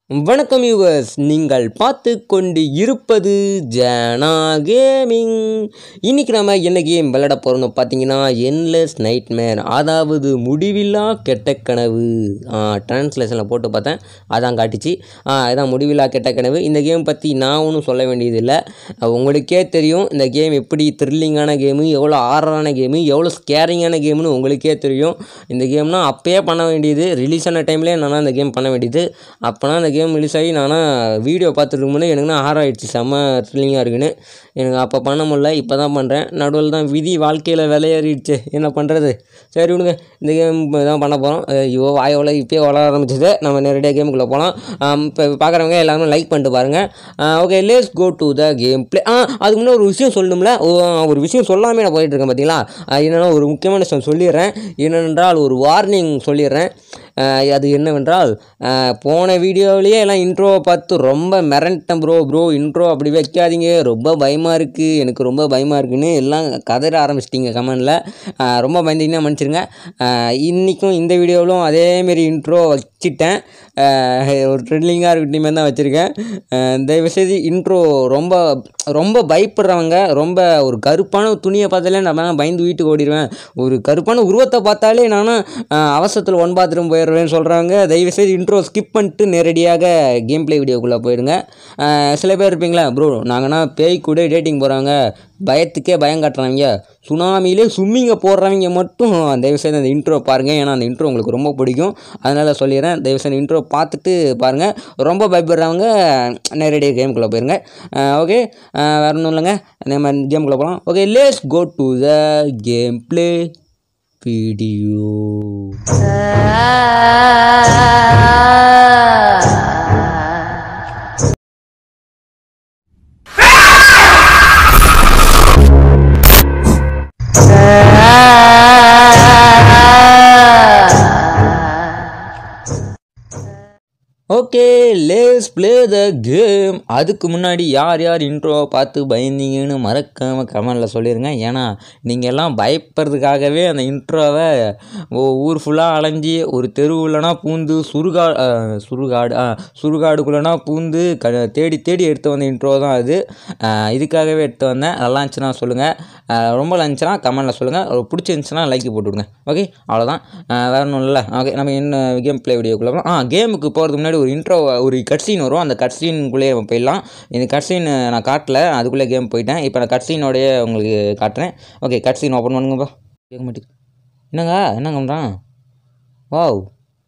வணக்கம் யூவர்ஸ் நீங்கள் பார்த்து கொண்டு இருப்பது ஜனா கேமிங் இன்னைக்கு நம்ம என்ன கேம் விளையாட போகிறோம்னு பார்த்தீங்கன்னா என்லெஸ் நைட்மேர் அதாவது முடிவில்லா கெட்ட கனவு ட்ரான்ஸ்லேஷனில் போட்டு பார்த்தேன் அதான் காட்டுச்சு ஆ, இதான் முடிவில்லா கெட்ட கனவு இந்த கேம் பற்றி நான் ஒன்றும் சொல்ல வேண்டியதில்லை உங்களுக்கே தெரியும் இந்த கேம் எப்படி த்ரில்லிங்கான கேமு எவ்வளோ ஆறான கேமு எவ்வளோ ஸ்கேரிங்கான கேம்னு உங்களுக்கே தெரியும் இந்த கேம்னா அப்பயே பண்ண வேண்டியது ரிலீஸ் ஆன டைம்லேயே நான் இந்த கேம் பண்ண வேண்டியது அப்போனா இந்த கேம் ரிலீஸ் ஆகி நானா வீடியோ பார்த்துட்டு இருக்கும்போது எனக்குனா ஹார் ஆயிடுச்சு செம்ம த்ரில்லிங்காக இருக்குன்னு எனக்கு அப்போ பண்ண முடியல இப்போ தான் பண்ணுறேன் நடுவில் தான் விதி வாழ்க்கையில் விளையாடிடுச்சு என்ன பண்ணுறது சரி விடுங்க இந்த கேம் தான் பண்ண போகிறோம் ஐயோ வாயோல இப்போயே வளர ஆரம்பிச்சது நம்ம நேரடியாக கேமுக்குள்ளே போகலாம் இப்போ பார்க்குறவங்க எல்லாருமே லைக் பண்ணிட்டு பாருங்கள் okay let's go to the game play ஆ அதுக்கு முன்னாடி ஒரு விஷயம் சொல்லணும்ல ஓ, ஒரு விஷயம் சொல்லாமே நான் போயிட்டு இருக்கேன் பார்த்தீங்களா அஹ் என்னன்னா ஒரு முக்கியமான விஷயம் சொல்லிடுறேன் என்னென்றால் ஒரு வார்னிங் சொல்லிடுறேன் அஹ் அது என்னவென்றால் அஹ் போன வீடியோவிலேயே எல்லாம் இன்ட்ரோவை பார்த்து ரொம்ப மிரண்டேன் ப்ரோ ப்ரோ இன்ட்ரோ அப்படி வைக்காதீங்க ரொம்ப பயமாக இருக்குது எனக்கு ரொம்ப பயமாக இருக்குன்னு எல்லாம் கதற ஆரம்பிச்சிட்டிங்க கமெண்டில் ரொம்ப பயந்தீங்கன்னா மன்னிச்சிருங்க அஹ் இன்றைக்கும் இந்த வீடியோவிலும் அதேமாரி இன்ட்ரோ வச்சிட்டேன் அஹ் ஒரு ட்ரெண்டிங்காக இருக்கட்டும் தான் வச்சுருக்கேன் தயவுசெய்து இன்ட்ரோ ரொம்ப ரொம்ப பயப்படுறவங்க ரொம்ப ஒரு கருப்பான துணியை பார்த்தாலே நான் பயந்து வீட்டுக்கு ஓடிடுவேன் ஒரு கருப்பான உருவத்தை பார்த்தாலே நானும் அவசரத்தில் ஒன் பாத்ரூம் போயிடுவேன்னு சொல்கிறவங்க தயவுசெய்து இன்ட்ரோ ஸ்கிப் பண்ணிட்டு நேரடியாக கேம் ப்ளே வீடியோக்குள்ளே போயிடுங்க அஹ் சில பேர் இருப்பீங்களா ப்ரோ நாங்கன்னா பேய் கூட டேட்டிங் போகிறாங்க பயத்துக்கே பயம் காட்டுறவங்க சுனாமியிலே ஸ்விம்மிங்கை போடுறவங்க மட்டும் தயவுசெய்து அந்த இன்ட்ரோ பாருங்கள் ஏன்னா அந்த இன்ட்ரோ உங்களுக்கு ரொம்ப பிடிக்கும் அதனால் சொல்லிடுறேன் தயவுசெய்து இன்ட்ரோ பார்த்துட்டு பாருங்கள் ரொம்ப பயப்படுறவங்க நேரடியாக கேமுக்குள்ளே போயிருங்க ஓகே வேறு ஒன்றும் இல்லைங்க நம்ம கேமுக்குள்ளே போகலாம் okay let's go to the game play video okay let's play the game அதுக்கு முன்னாடி யார் யார் இன்ட்ரோவை பார்த்து பயந்தீங்கன்னு மறக்காமல் கமெண்டில் சொல்லிடுங்க ஏன்னா நீங்கள் எல்லாம் பயப்படுறதுக்காகவே அந்த இன்ட்ரோவை ஊர் ஃபுல்லாக அலைஞ்சி ஒரு தெருவுலனா பூந்து சுருகா அஹ், சுடுகாடு ஆ சுடுகாடுக்குள்ளனா பூந்து க தேடி தேடி எடுத்து வந்த இன்ட்ரோ தான் அது அஹ், இதுக்காகவே எடுத்து வந்தேன் நல்லா இருந்துச்சுன்னா சொல்லுங்கள் ரொம்ப நல்லா இருந்துச்சுன்னா கமெண்டில் சொல்லுங்கள் பிடிச்சிருந்துச்சுன்னா லைக் போட்டு விடுங்க ஓகே அவ்வளோதான் வேறு ஒன்றும் இல்லை ஓகே நம்ம என்ன கேம் ப்ளே வீடியோக்குள்ளே போகலாம் ஆ கேமுக்கு போகிறதுக்கு முன்னாடி ஒரு இன்ட்ரோ ஒரு கட்சீன் வரும் அந்த கட்சீனுக்குள்ளேயே நம்ம போயிடலாம் இந்த கட்சீன் நான் காட்டல அதுக்குள்ளே கேம் போயிட்டேன் இப்போ நான் கட்சீனோடய உங்களுக்கு காட்டுறேன் ஓகே கட்சீன் ஓப்பன் பண்ணுங்கப்பா கேட்க மாட்டேங்குது என்னங்க என்னங்க பண்ணுறான் வாவ்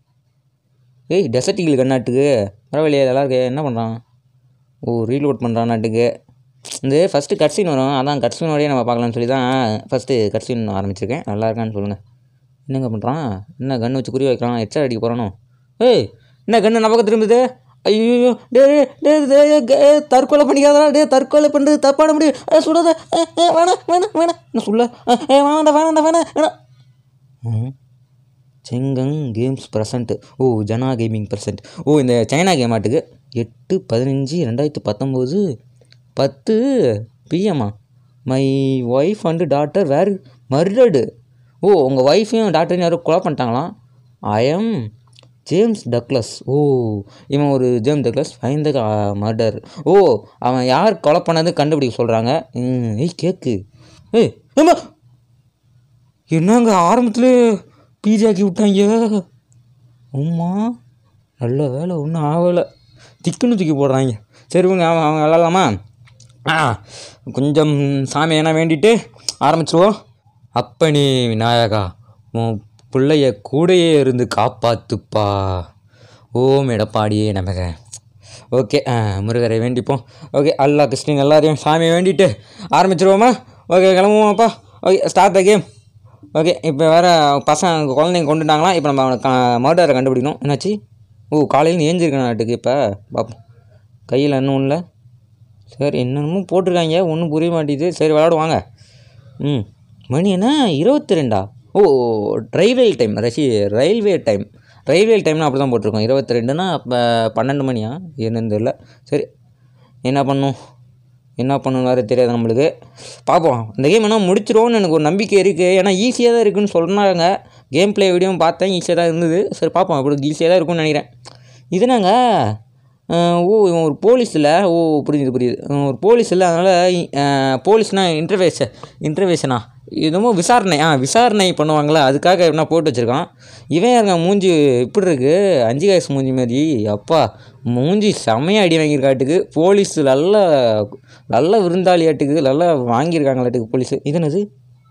ஏய் டெசர்ட்டிகள் கண்ணாட்டுக்கு பரவாயில்லையே நல்லா இருக்கே என்ன பண்ணுறான் ஓ ரீலோட் பண்ணுறான் நாட்டுக்கு இந்த ஃபஸ்ட்டு கட்சின் வரும் அதான் கட்சினோடய நம்ம பார்க்கலாம்னு சொல்லி தான் ஃபஸ்ட்டு கட்சின் ஆரம்பிச்சிருக்கேன் நல்லா இருக்கான்னு சொல்லுங்கள் என்னங்க பண்ணுறான் என்ன கன்று வச்சு குறி வைக்கிறான் எச்சா அடிக்க போகிறானோ ஏய் என்ன கன்று நம்ம பக்கம் திரும்புது ஐயோ டே டே, டே டே, டே, தற்கொலை பண்ணிக்காதடா டே தற்கொலை பண்ணுறது தப்பான முடியும் ஏ, சுடாத ஏ, ஏ, வேணாம் வேணாம் வேணாம் என்ன சொல்ல ஏ, ஏ வேணாண்டா வேணாண்டா வேணாம் வேணாம் ம் செங்கங் கேம்ஸ் ப்ரெசன்ட் ஓ ஜனா கேமிங் ப்ரெசன்ட் ஓ இந்த சைனா கேம் ஆட்டுக்கு எட்டு பதினஞ்சு ரெண்டாயிரத்து பத்தொம்போது பத்து பிஎம்மா my wife and daughter were murdered ஓ உங்கள் ஒய்ஃபையும் டாக்டரையும் யாரும் கொலை பண்ணிட்டாங்களாம் ஐ எம் ஜேம்ஸ் டக்ளஸ் ஓ இவன் ஒரு James Douglas find the murder ஓ அவன் யார் கொலை பண்ணது கண்டுபிடிக்க சொல்கிறாங்க ம் ஏய் கேக்கு ஏய் ஏம்மா என்னங்க ஆரம்பத்தில் பீஜி ஆக்கி விட்டாங்க அம்மா நல்ல வேலை ஒன்றும் ஆகலை திக்குன்னு தூக்கி போடுறாங்க சரி இவங்க அவன் அவங்க விளாட்லாமா ஆ கொஞ்சம் சாமி என்ன வேண்டிட்டு ஆரம்பிச்சிருவோம் அப்பனே விநாயகா உன் பிள்ளைய கூடையே இருந்து காப்பாத்துப்பா ஓம் எடப்பாடியே நமக ஓகே ஆ, முருகரை வேண்டிப்போம் ஓகே அல்லா கிருஷ்ணன் எல்லாரையும் சாமியை வேண்டிட்டு ஆரம்பிச்சிருவோமா ஓகே கிளம்புவோமாப்பா okay start the game okay இப்போ வேறு பசங்க குழந்தைங்க கொண்டுட்டாங்களாம் இப்போ நம்ம அவனை மர்டரை கண்டுபிடிக்கணும் என்னாச்சு ஓ காலையில் ஏஞ்சிருக்கேன் நாட்டுக்கு இப்போ பார்ப்போம் கையில் இன்னும் இல்லை சரி என்னென்னமோ போட்டிருக்காங்க ஒன்றும் புரிய மாட்டேங்குது சரி விளாடுவாங்க ம் மணி என்ன இருபத்தி ரெண்டா ஓ ரயில்வே டைம் ரசி ரயில்வே டைம் ரயில்வே டைம்னா அப்படி தான் போட்டிருக்கோம் இருபத்தி ரெண்டுனா அப்போ பன்னெண்டு மணியா என்னன்னு தெரியல சரி என்ன பண்ணும் என்ன பண்ணணும் வேறு தெரியாது நம்மளுக்கு பார்ப்போம் இந்த கேம் என்ன முடிச்சிருவோம்னு எனக்கு ஒரு நம்பிக்கை இருக்குது ஏன்னா ஈஸியாக தான் இருக்குன்னு சொன்னாங்க கேம் ப்ளே வீடியோவும் பார்த்தேன் ஈஸியாக தான் இருந்தது சரி பார்ப்போம் அப்படி ஈஸியாக தான் இருக்கும்னு நினைக்கிறேன் இது நாங்க ஓ இவன் ஒரு போலீஸ் இல்லை ஓ புரியுது புரியுது இவன் ஒரு போலீஸ் இல்லை அதனால் போலீஸ்னா இன்டர்வேஷ இன்டர்வேஷனா என்னமோ விசாரணை ஆ விசாரணை பண்ணுவாங்களே அதுக்காக என்ன போட்டு வச்சுருக்கான் இவன் யாருங்க மூஞ்சி இப்படி இருக்கு அஞ்சு காசு மூஞ்சி மாதிரி அப்பா மூஞ்சி செம்மையாக அடி வாங்கியிருக்காட்டுக்கு போலீஸ் நல்ல நல்ல விருந்தாளியாட்டுக்கு நல்லா வாங்கியிருக்காங்களாட்டுக்கு போலீஸ் இது என்னது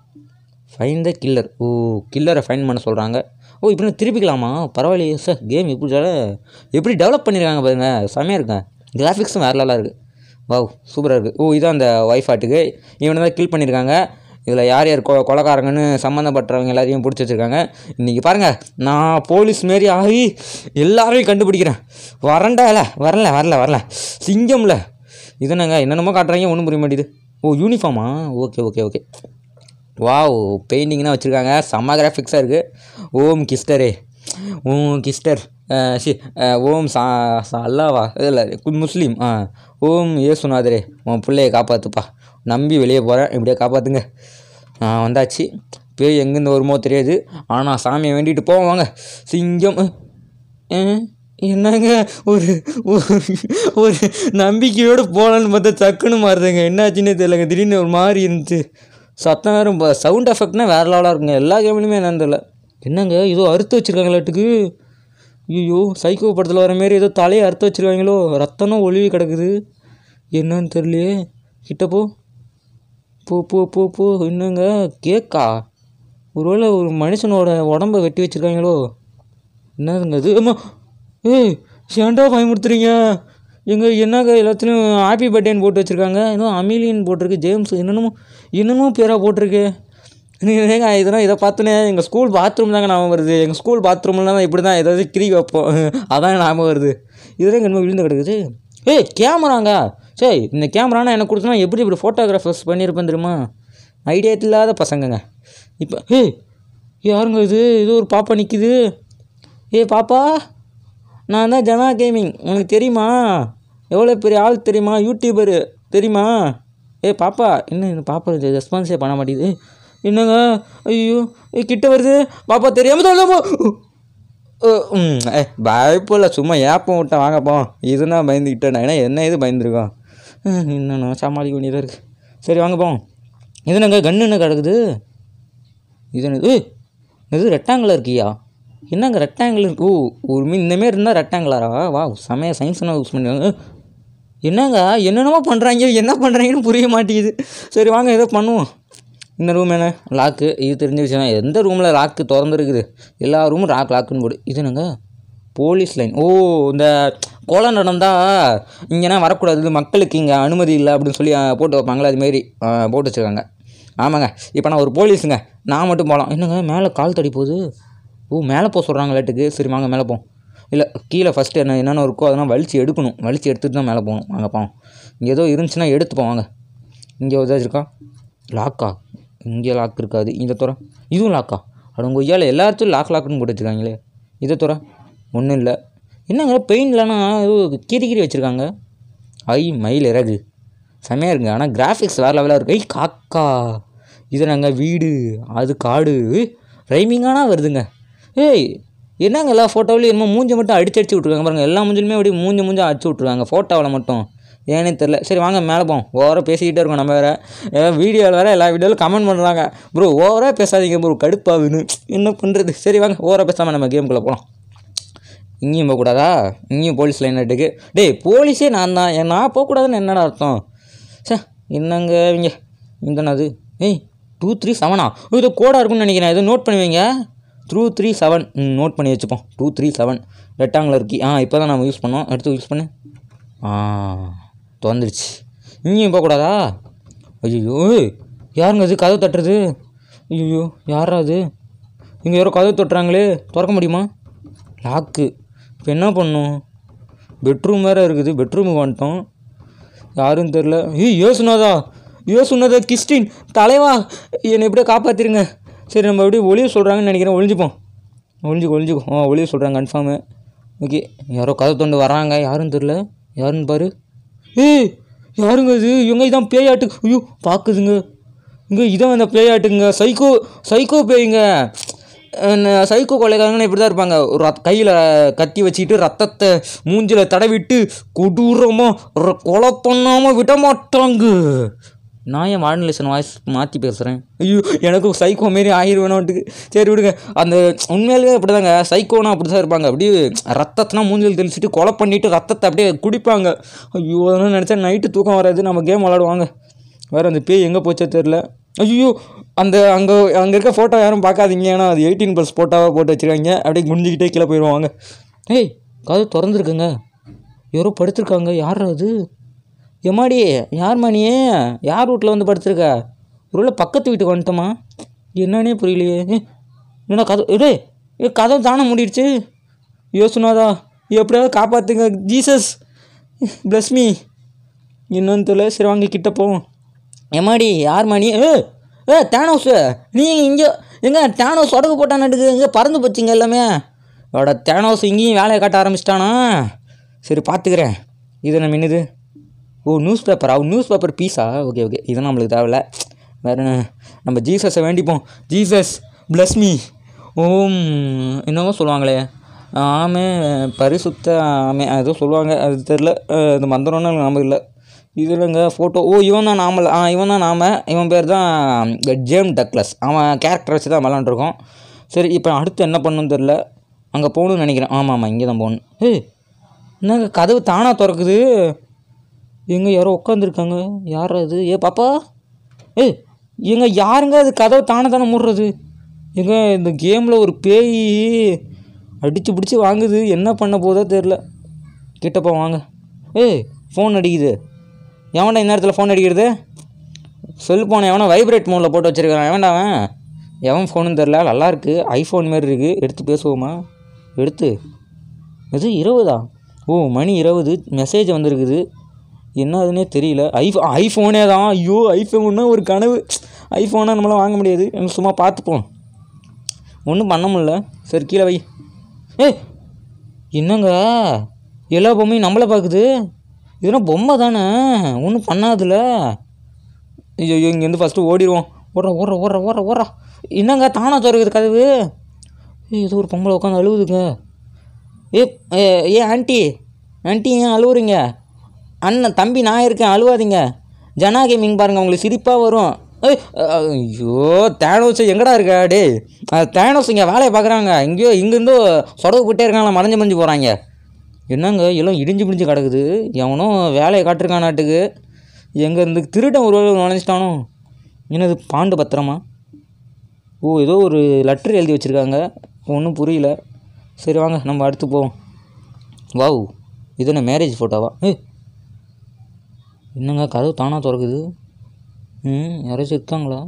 ஃபைன் த கில்லர் ஓ கில்லரை ஃபைன் பண்ண சொல்கிறாங்க ஓ இப்படி திருப்பிக்கலாமா பரவாயில்லையே சார் கேம் எப்படி டெவல- எப்படி டெவலப் பண்ணியிருக்காங்க பாருங்க செம்மையாக இருக்கேன் கிராஃபிக்ஸும் வேறு லெவலாக இருக்குது வாவ் சூப்பராக இருக்குது ஓ இதான் அந்த ஒய்ஃப் ஆட்டுக்கு இவனை தான் கில் பண்ணியிருக்காங்க இதில் யார் யார் கொ கொலைக்காரங்கன்னு சம்மந்தப்பட்டவங்க எல்லாரையும் பிடிச்சி வச்சுருக்காங்க இன்றைக்கி பாருங்கள் நான் போலீஸ் மாரி ஆகி எல்லாரையும் கண்டுபிடிக்கிறேன் வரண்டால வரல வரல வரல சிங்கம்ல இது என்னங்க என்னென்னமோ காட்டுறாங்க ஒன்றும் புரிய மாட்டேது ஓ யூனிஃபார்மா ஓகே ஓகே ஓகே வாவ் பெயிண்டிங்னா வச்சுருக்காங்க செம்ம கிராஃபிக்ஸாக இருக்குது ஓம் கிஸ்டரே ஓம் கிஸ்டர் அஹ் சி அஹ் ஓம் சா சா அல்லாவா இல்லை முஸ்லீம் ஆ ஓம் ஏசுநாதரே உன் பிள்ளைய காப்பாற்றுப்பா நம்பி வெளியே போகிறேன் இப்படியே காப்பாற்றுங்க வந்தாச்சு பேய் எங்கேருந்து வருமோ தெரியாது ஆனால் சாமியை வேண்டிட்டு போவோம் வாங்க சிங்கம் அஹ், அஹ், என்னங்க ஒரு ஒரு- ஒரு நம்பிக்கையோடு போகலான்னு பார்த்தா சக்குன்னு மாறுதுங்க என்னாச்சுன்னே தெரியலங்க திடீர்னு ஒரு மாதிரி இருந்துச்சு சத்தம் வேறு சவுண்ட் எஃபெக்ட்னா வேறு லெவலாக இருக்குங்க எல்லா கேம்லையுமே என்னன்னு தெரியல என்னங்க ஏதோ அறுத்து வச்சுருக்காங்களாட்டுக்கு ஐயோ சைக்கோ படத்தில் வர மாரி ஏதோ தலையை அறுத்து வச்சுருக்காங்களோ ரத்தனும் ஒளிவி கிடக்குது என்னன்னு தெரியலையே கிட்ட போ போ போ போ போ என்னங்க கேக்கா ஒருவேளை ஒரு மனுஷனோட உடம்ப வெட்டி வச்சுருக்காங்களோ என்னதுங்க அது அம்மா ஏய் ஏன்டா பயமுறுத்துறீங்க எங்க என்னங்க எல்லாத்துலேயும் ஹாப்பி பர்த்டேன்னு போட்டு வச்சுருக்காங்க இன்னும் அமீலியன் போட்டிருக்கு ஜேம்ஸ் என்னென்னமோ என்னென்னமோ பேராக போட்டிருக்கு நீங்கள் ஏங்க இதெல்லாம் இதை பார்த்துனே எங்கள் ஸ்கூல் பாத்ரூம் தாங்க ஞாபகம் வருது எங்கள் ஸ்கூல் பாத்ரூம்லாம் தான் இப்படி தான் ஏதாவது கிரி வைப்போம் அதான் ஞாபகம் வருது இதெல்லாம் என்னமோ விழுந்து கிடக்குது ஏய் கேமராங்க சரி இந்த கேமரானா எனக்கு கொடுத்தனா எப்படி இப்படி ஃபோட்டோகிராஃபர்ஸ் பண்ணியிருப்பேன் தெரியுமா ஐடியா இல்லாத பசங்கங்க இப்போ ஏய் யாருங்க இது இது ஒரு பாப்பா நிற்கிது ஏய் பாப்பா நான் தான் ஜனா கேமிங் உனக்கு தெரியுமா எவ்வளோ பெரிய ஆள் தெரியுமா யூடியூபரு தெரியுமா ஏ பாப்பா என்ன இந்த பாப்பா ரெஸ்பான்ஸே பண்ண மாட்டேங்குது என்னங்க ஐயோ ஏ கிட்ட வருது பாப்பா தெரியாம தான் ம் ஏ பயப்பில்ல சும்மா ஏப்பம் விட்டேன் வாங்கப்போ இதுனா பயந்துக்கிட்டேன் நான் ஏன்னா என்ன இது பயந்துருக்கோம் இன்னும் சமாளிக்க வேண்டியதாக இருக்குது சரி வாங்க போவோம் இது என்னங்க கன்று என்ன கிடக்குது இது என்னது ஏய், இது ரெக்டாங்குலர் இருக்கியா என்னங்க ரெக்டாங்குலர் ஓ ஒரு மீன் இந்த மாரி இருந்தால் ரெக்டாங்குலரா வா செமையாக சயின்ஸ் யூஸ் பண்ணுறாங்க என்னங்க என்னென்னமோ பண்ணுறாங்க என்ன பண்ணுறாங்கன்னு புரிய மாட்டேங்குது சரி வாங்க ஏதோ பண்ணுவோம் இந்த ரூம் என்ன லாக்கு இது தெரிஞ்ச விஷயம் தான். எந்த ரூமில் லாக்கு திறந்துருக்குது எல்லா ரூமும் லாக் லாக்குன்னு போடு இது என்னங்க போலீஸ் லைன் ஓ இந்த கொலை நடந்தால் இங்கேனா வரக்கூடாது இது மக்களுக்கு இங்கே அனுமதி இல்லை அப்படின்னு சொல்லி அஹ், போட்டு வைப்பாங்களே அதுமாரி போட்டு வச்சுருக்காங்க ஆமாங்க இப்போ நான் ஒரு போலீஸுங்க நான் மட்டும் போகலாம் என்னங்க மேலே கால் தடி போகுது ஓ மேலே போக சொல்கிறாங்க லேட்டுக்கு சரி வாங்க மேலே போவோம் இல்லை கீழே ஃபஸ்ட்டு என்ன என்னென்ன இருக்கோ அதெல்லாம் வலிச்சு எடுக்கணும் வலிச்சு எடுத்துட்டு தான் மேலே போகணும் வாங்க போவோம் இங்கே ஏதோ இருந்துச்சுன்னா எடுத்துப்போம் வாங்க இங்கே ஏதாச்சும் இருக்கா லாக்கா இங்கே லாக் இருக்காது இதை துற இதுவும் லாக்கா அட உங்கள் ஐயாவில் எல்லாத்துக்கும் லாக் லாக்குன்னு போட்டு வச்சுருக்காங்களே இதை துற ஒன்றும் இல்லை என்னங்க பெயின் இல்லைன்னா ஏதோ கீறி கீறி வச்சுருக்காங்க ஐ மயில் இறகு செமையாக இருக்குங்க ஆனால் கிராஃபிக்ஸ் வேறு லெவலாக இருக்கு ஐ காக்கா இது நாங்கள் வீடு அது காடு ரைமிங்கானா வருதுங்க ஏய் என்னங்க எல்லா ஃபோட்டோவிலையும் என்னமோ மூஞ்சை மட்டும் அடிச்சு அடிச்சு விட்ருக்காங்க பாருங்க எல்லா மூஞ்சிலுமே அப்படி மூஞ்ச மூஞ்ச அடிச்சு விட்ருக்காங்க ஃபோட்டோவில் மட்டும் ஏனே தெரில சரி வாங்க மேலே போவோம் ஓவராக பேசிக்கிட்டே இருக்கோம் நம்ம வேறு வீடியோவில் வேறு எல்லா வீடியோவிலும் கமெண்ட் பண்ணுறாங்க ப்ரோ ஓவராக பேசாதீங்க ப்ரோ கடுப்பாகுன்னு என்ன பண்ணுறது சரி வாங்க ஓவராக பேசாமல் நம்ம கேமுக்குள்ளே போகலாம் இங்கேயும் போகக்கூடாதா இங்கேயும் போலீஸ் லைன் ஆட்டுக்கு டேய் போலீஸே நான் தான் ஏன் நான் போகக்கூடாதுன்னு என்னடா அர்த்தம் சே என்னங்க இவங்க இங்கனது ஏய் டூ த்ரீ செவனா இது கோடாக இருக்கும்னு நினைக்கிறேன் இது நோட் பண்ணி வைங்க டூ த்ரீ செவன் ம் நோட் பண்ணி வச்சுப்போம் two three seven rectangular key ஆ இப்போ தான் நம்ம யூஸ் பண்ணோம் எடுத்து யூஸ் பண்ணு ஆ திறந்துருச்சு இங்கேயும் போகக்கூடாதா ஐயோ யாருங்க அது கதவு தட்டுறது ஐயோ யாரா அது இங்கே யாரோ கதவு தட்டுறாங்களே திறக்க முடியுமா லாக்கு இப்போ என்ன பண்ணும் பெட்ரூம் வேறு இருக்குது பெட்ரூமுக்கு வந்துட்டோம் யாரும் தெரில ஏய் யோசுனாதா யோசுனாதா கிறிஸ்டின் தலைவா என்னை எப்படியோ காப்பாற்றிருங்க சரி நம்ம எப்படியும் ஒளிய சொல்கிறாங்கன்னு நினைக்கிறேன் ஒளிஞ்சுப்போம் ஒளிஞ்சுக்கோ ஒளிஞ்சுக்கோ ஆ ஒளிய சொல்கிறாங்க கன்ஃபார்மு ஓகே யாரோ கதை தொண்டு வராங்க யாரும் தெரில யாருன்னு பாரு ஏய் யாருங்க இது இவங்க இதான் பேயாட்டு ஐயோ பார்க்குதுங்க இங்கே இதான் அந்த பேயாட்டுங்க சைக்கோ சைக்கோ பேய்ங்க சைக்கோ கொலைகாரங்கன்னு இப்படி தான் இருப்பாங்க ஒரு ரத் கையில் கத்தி வச்சுக்கிட்டு ரத்தத்தை மூஞ்சில் தடவிட்டு கொடூரமாக கொலை பண்ணாமல் விட மாட்டாங்க நான் ஏன் மாடுலேஷன் வாய்ஸ் மாற்றி பேசுகிறேன் ஐயோ எனக்கும் சைக்கோ மாரி ஆயிடுவேனோட்டுக்கு சரி விடுங்க அந்த உண்மையிலேயே அப்படி தாங்க சைக்கோனா அப்படி தான் இருப்பாங்க அப்படியே ரத்தத்தினா மூஞ்சில் தெளிச்சிட்டு கொலை பண்ணிவிட்டு ரத்தத்தை அப்படியே குடிப்பாங்க ஐயோ அதெல்லாம் நினச்சா நைட்டு தூக்கம் வராது நம்ம கேம் விளாடுவாங்க வேறு அந்த பேய் எங்கே போச்சோ தெரில ஐயோ அந்த அங்கே அங்கே இருக்க ஃபோட்டோ யாரும் பார்க்காதீங்க ஏன்னா அது எயிட்டீன் ப்ளஸ் ஃபோட்டோவாக போட்டு வச்சுருக்காங்க அப்படியே குனிஞ்சிக்கிட்டே கீழே போயிடுவாங்க ஏய் கதவு திறந்துருக்குங்க யாரோ படுத்திருக்காங்க யார் அது எம்மாடி யார் மணியே யார் வீட்டில் வந்து படுத்திருக்க ஒருவேளை பக்கத்து வீட்டுக்கு வந்துட்டோமா என்னன்னே புரியலையே ஏ, என்னடா கதவு டே ஏ கதவு தானே மூடிடுச்சு யோசுனாதா எப்படியாவது காப்பாற்றுங்க ஜீசஸ் bless மீ என்னன்னு தெரியல சரி வாங்க கிட்ட போவோம் எம்மாடி யார் மணி ஏ ஏ தேனோஸு நீங்கள் இங்கே எங்க தேனோஸ் உடகு போட்டான்னுட்டுக்கு இங்கே பறந்து போச்சுங்க எல்லாமே அவட தேனோஸ் இங்கேயும் வேலையை காட்ட ஆரம்பிச்சிட்டானா சரி பார்த்துக்கிறேன் இது நம்ம என்னது ஓ நியூஸ் பேப்பரா நியூஸ் பேப்பர் பீஸா ஓகே ஓகே இது நம்மளுக்கு தேவையில்ல வேறு என்ன நம்ம ஜீசஸை வேண்டிப்போம் ஜீசஸ் bless மீ ஓம் என்னவோ சொல்லுவாங்களே ஆமே பரிசுத்த ஆமே ஏதோ சொல்லுவாங்க அது தெரில இந்த மந்திரம்னு நம்ம இல்லை இது இல்லைங்க ஃபோட்டோ ஓ இவன் தான் நாமல் ஆ இவன் தான் நாம இவன் பேர் தான் ஜேம் டக்லஸ் அவன் கேரக்டர் வச்சு தான் விளாண்டுருக்கோம் சரி இப்போ அடுத்து என்ன பண்ணணும்னு தெரில அங்கே போகணும்னு நினைக்கிறேன் ஆமாம் ஆமாம் இங்கே தான் போகணும் ஏய் என்னங்க கதவு தானாக திறக்குது எங்கே யாரோ உட்காந்துருக்காங்க யார் அது ஏ பாப்பா ஏய் எங்க யாருங்க அது கதவு தானே தானே மூடுறது எங்க இந்த கேமில் ஒரு பேய் அடித்து பிடிச்சி வாங்குது என்ன பண்ண போதோ தெரில கிட்டப்போ வாங்க ஏய் ஃபோன் அடிக்குது எவன்டா இந்த நேரத்தில் ஃபோன் அடிக்கிறது செல்ஃபோனை எவனோ வைப்ரேட் மோடில் போட்டு வச்சிருக்கான் எவன்டா அவன் எவன் ஃபோனுன்னு தெரில நல்லா இருக்கு ஐஃபோன் மாரி இருக்குது எடுத்து பேசுவோமா எடுத்து இது இருபதா ஓ மணி இருபது மெசேஜ் வந்திருக்குது என்ன அதுன்னே தெரியல ஐஃபோ ஐஃபோனே தான் ஐயோ ஐஃபோன்னா ஒரு கனவு ஐஃபோனாக நம்மளால் வாங்க முடியாது எனக்கு சும்மா பார்த்துப்போம் ஒன்றும் பண்ண முடியல சரி கீழே வை ஏய் என்னங்க எல்லா பொம்மையும் நம்மளை பார்க்குது இதெல்லாம் பொம்மை தானே ஒன்றும் பண்ணாதுல ஐயோ ஐயோ இங்கேருந்து ஃபஸ்ட்டு ஓடிடுவோம் ஓடுற ஓடுற ஓடுற ஓடுற ஓடுறா என்னங்க தானா திறக்குது கதவு ஏய் ஏதோ ஒரு பொம்பளை உட்காந்து அழுகுதுங்க ஏ ஏ ஏ ஆண்டி ஆண்டி ஏன் அழுவுறீங்க அண்ணன் தம்பி நான் இருக்கேன் அழுவாதீங்க ஜனா கேமிங் பாருங்கள் உங்களுக்கு சிரிப்பாக வரும் ஏய் ஐயோ தேனோஸ் எங்கடா இருக்க டேய் அஹ், தேனோஸ் இங்கே வேலையை பார்க்குறாங்க இங்கேயோ இங்கேருந்தோ சொடவு போட்டே இருக்காங்களா மறைஞ்சு மறைஞ்சு போகிறாங்க என்னங்க எல்லாம் இடிஞ்சு பிடிஞ்சு கிடக்குது எவனோ வேலையை காட்டிருக்கான் நாட்டுக்கு எங்கே இருந்து திருடன் ஒரு வேளை நுழைஞ்சிட்டானோ என்னது பாண்டு பத்திரமா ஓ ஏதோ ஒரு லெட்டர் எழுதி வச்சுருக்காங்க ஒன்றும் புரியல சரி வாங்க நம்ம அடுத்து போவோம் வாவ் இது என்ன மேரேஜ் ஃபோட்டோவா ஏய் என்னங்க கதவு தானாக திறக்குது ம் யாராச்சும் இருக்காங்களா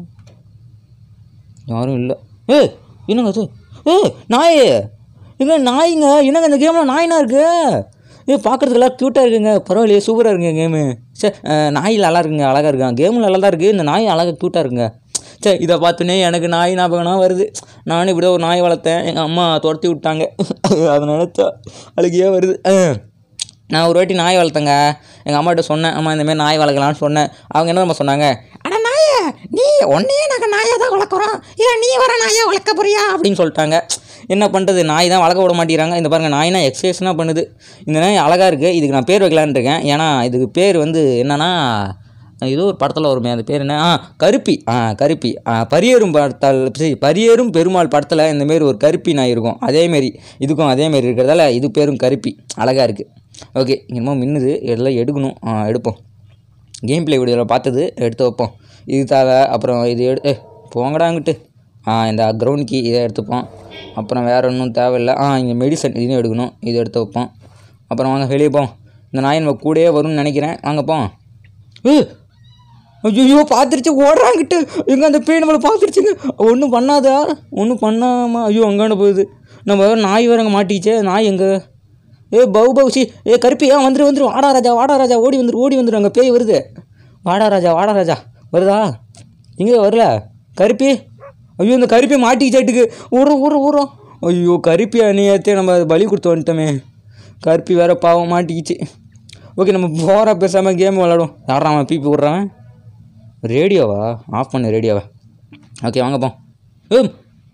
யாரும் இல்லை ஏய் என்னங்க அது ஏய் நாய் எங்க நாய்ங்க என்னங்க இந்த கேமில் நாய்னா இருக்கு ஏ பார்க்குறதுக்கெல்லாம் க்யூட்டாக இருக்குங்க பரவாயில்லையே சூப்பராக இருக்குங்க கேமு சே நாய் நல்லா இருக்குங்க அழகாக இருக்கான் கேமு நல்லா தான் இருக்குது இந்த நாய் அழகாக க்யூட்டாக இருக்குங்க சே இதை பார்த்தோன்னே எனக்கு நாய் ஞாபகம் வருது நானும் இப்படி ஒரு நாய் வளர்த்தேன் எங்கள் அம்மா துரத்தி விட்டாங்க அதை நினச்சா அழுகியாக வருது அஹ். நான் ஒரு வாட்டி நாய் வளர்த்தேங்க எங்கள் அம்மாட்ட சொன்னேன் அம்மா இந்தமாரி நாய் வளர்க்கலாம்னு சொன்னேன் அவங்க என்ன நம்ம சொன்னாங்க அட நாயே நீ ஒன்றையே நாங்கள் நாயை தான் வளர்க்குறோம் இல்லை நீ வர நாயை வளர்க்க போறியா அப்படின்னு சொல்லிட்டாங்க என்ன பண்ணுறது நாய் தான் வளர்க்க விட மாட்டேங்கிறாங்க இந்த பாருங்கள் நாய்னா எக்ஸசைஸ்னால் பண்ணுது இந்த நாய் அழகாக இருக்குது இதுக்கு நான் பேர் வைக்கலான்னு இருக்கேன் ஏன்னா இதுக்கு பேர் வந்து என்னன்னா ஏதோ ஒரு படத்தில் வருமே அது பேர் என்ன ஆ கருப்பி ஆ கருப்பி ஆ பரியேறும் படத்தால் சரி பரியேறும் பெருமாள் படத்தில் இந்தமாரி ஒரு கருப்பி நாய் இருக்கும் அதேமாரி இதுக்கும் அதேமாரி இருக்கிறதால இது பேரும் கருப்பி அழகாக இருக்குது ஓகே என்னமோ மின்னுது இதெல்லாம் எடுக்கணும் ஆ எடுப்போம் கேம் ப்ளே வீடியோவில் பார்த்தது எடுத்து வைப்போம் இது தேவை அப்புறம் இது எடு ஏ போங்கடா அங்கிட்டு ஆ இந்த கிரவுண்ட் கீ இதை எடுத்துப்போம் அப்புறம் வேறு ஒன்றும் தேவையில்லை ஆ இங்கே மெடிசன் இதையும் எடுக்கணும் இது எடுத்து வைப்போம் அப்புறம் வாங்க வெளியே போம் இந்த நாய் நம்ம கூடயே வரும்னு நினைக்கிறேன் வாங்க போம் ஏ ஐயோ பார்த்துருச்சு ஓடுறாங்கிட்டு எங்கே அந்த பேய் நம்மளை பார்த்துருச்சுங்க ஒன்றும் பண்ணாதா ஒன்றும் பண்ணாமல் ஐயோ அங்காண்ட போகுது நம்ம வேற நாய் வேற அங்கே மாட்டிக்கிச்சே நாய் எங்கே ஏ பவு பவுசி ஏ கருப்பி ஏன் வந்துரு வந்துரு வாடா ராஜா வாடா ராஜா ஓடி வந்துரு ஓடி வந்துரு அங்கே பேய் வருது வாடா ராஜா வாடா ராஜா வருதா இங்கே வரல கருப்பி ஐயோ இந்த கருப்பி மாட்டிக்கிச்சாட்டுக்கு ஊறும் ஊறும் ஊறும் ஐயோ கருப்பி அணியத்தே நம்ம பலி கொடுத்து வந்துட்டோமே கருப்பி வேற பாவம் மாட்டிக்கிச்சு ஓகே நம்ம போகிற பேசாமல் கேம் விளாடுவோம் யாரா அவன் பீப்பி விட்றான் ரேடியோவா ஆஃப் பண்ணு ரேடியோவை ஓகே வாங்க போ ஏம்